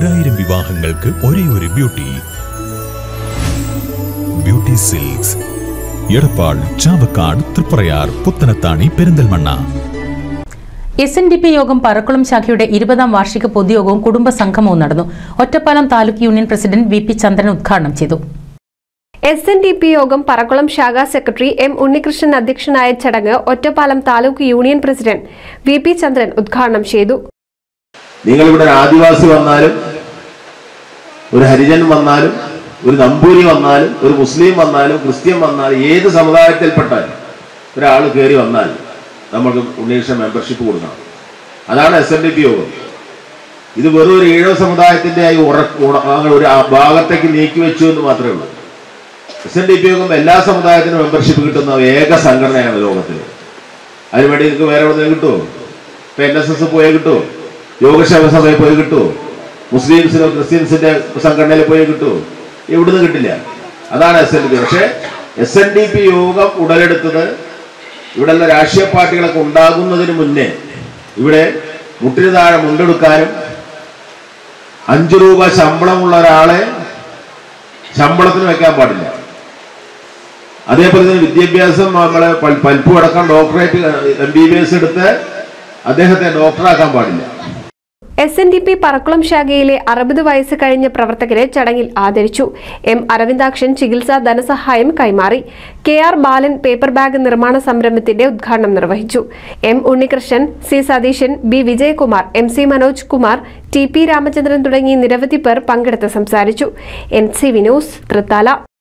ഒരായിരം വിവാഹങ്ങൾക്ക് ഒരേ ഒരു Beauty Beauty Silks Edappal Chavakkad Triprayar Puthanathani Perinthalmanna S N D P യോഗം പറക്കുളം ശാഖയുടെ ഇരുപതാം വാർഷിക പൊതുയോഗവും കുടുംബ സംഗമവും നടന്നു Ottapalam taluk union president V P Chandran ഉദ്ഘാടനം ചെയ്തു എസ് എൻ ഡി പി യോഗം പറക്കുളം ശാഖാ സെക്രട്ടറി എം ഉണ്ണികൃഷ്ണൻ അധ്യക്ഷനായ ചടങ്ങ് Ottapalam taluk union president V P Chandran ഉദ്ഘാടനം ചെയ്തു നിങ്ങളിവിടെ ഒരു ആദിവാസി വന്നാലും ഒരു ഹരിജൻ വന്നാലും ഒരു നമ്പൂരി വന്നാലും ഒരു മുസ്ലിം വന്നാലും ക്രിസ്ത്യൻ വന്നാലും ഏത് സമുദായത്തിൽപ്പെട്ടാലും ഒരാൾ കയറി വന്നാൽ നമുക്ക് ഉണ്ണീഷ മെമ്പർഷിപ്പ് കൊടുക്കണം അതാണ് എസ് എൻ ഡി പി യോഗം ഇത് വെറും ഒരു ഈഴവ സമുദായത്തിന്റെ ഈ ഉറ ഉണ- അങ്ങനെ ഒരു ആ ഭാഗത്തേക്ക് നീക്കി വെച്ചു എന്ന് മാത്രമേ ഉള്ളൂ എസ് എൻ ഡി പി യോഗം എല്ലാ സമുദായത്തിനും മെമ്പർഷിപ്പ് കിട്ടുന്ന ഏക സംഘടനയാണ് ലോകത്തിൽ അതിനുവേണ്ടി നിങ്ങൾക്ക് വേറെ എവിടെ നിന്ന് കിട്ടുമോ ഇപ്പൊ എൻ എസ് എസ് പോയേ കിട്ടുമോ യോഗക്ഷേമ സഭയിൽ പോയി കിട്ടുമോ മുസ്ലിംസിനോ ക്രിസ്ത്യൻസിന്റെ സംഘടനയിൽ പോയി കിട്ടുമോ ഇവിടുന്ന് കിട്ടില്ല അതാണ് എസ് എൻ ഡി പി പക്ഷേ എസ് എൻ ഡി പി യോഗം ഉടലെടുത്തത് ഇവിടെയുള്ള രാഷ്ട്രീയ പാർട്ടികളൊക്കെ ഉണ്ടാകുന്നതിന് മുന്നേ ഇവിടെ മുട്ടിന് താഴെ മുണ്ടെടുക്കാനും അഞ്ചു രൂപ ശമ്പളമുള്ള ഒരാളെ ശമ്പളത്തിന് വെക്കാൻ പാടില്ല അതേപോലെ തന്നെ വിദ്യാഭ്യാസം നമ്മളെ പൽ- പൽപ്പു അടക്കം doctorate M B B S എടുത്ത് അദ്ദേഹത്തെ ഡോക്ടറാക്കാൻ പാടില്ല S N D P Parakkulam ശാഖയിലെ അറുപത് വയസ്സ് കഴിഞ്ഞ പ്രവർത്തകരെ ചടങ്ങിൽ ആദരിച്ചു എം അരവിന്ദാക്ഷൻ ചികിത്സാ ധനസഹായം കൈമാറി K R Balan paper bag നിർമ്മാണ സംരംഭത്തിന്റെ ഉദ്ഘാടനം നിർവഹിച്ചു M Unnikrishnan C Satheesan B Vijayakumar M C Manoj Kumar T P Ramachandran തുടങ്ങി നിരവധി പേർ പങ്കെടുത്ത് സംസാരിച്ചു എൻ സി വിനോസ് തൃത്താല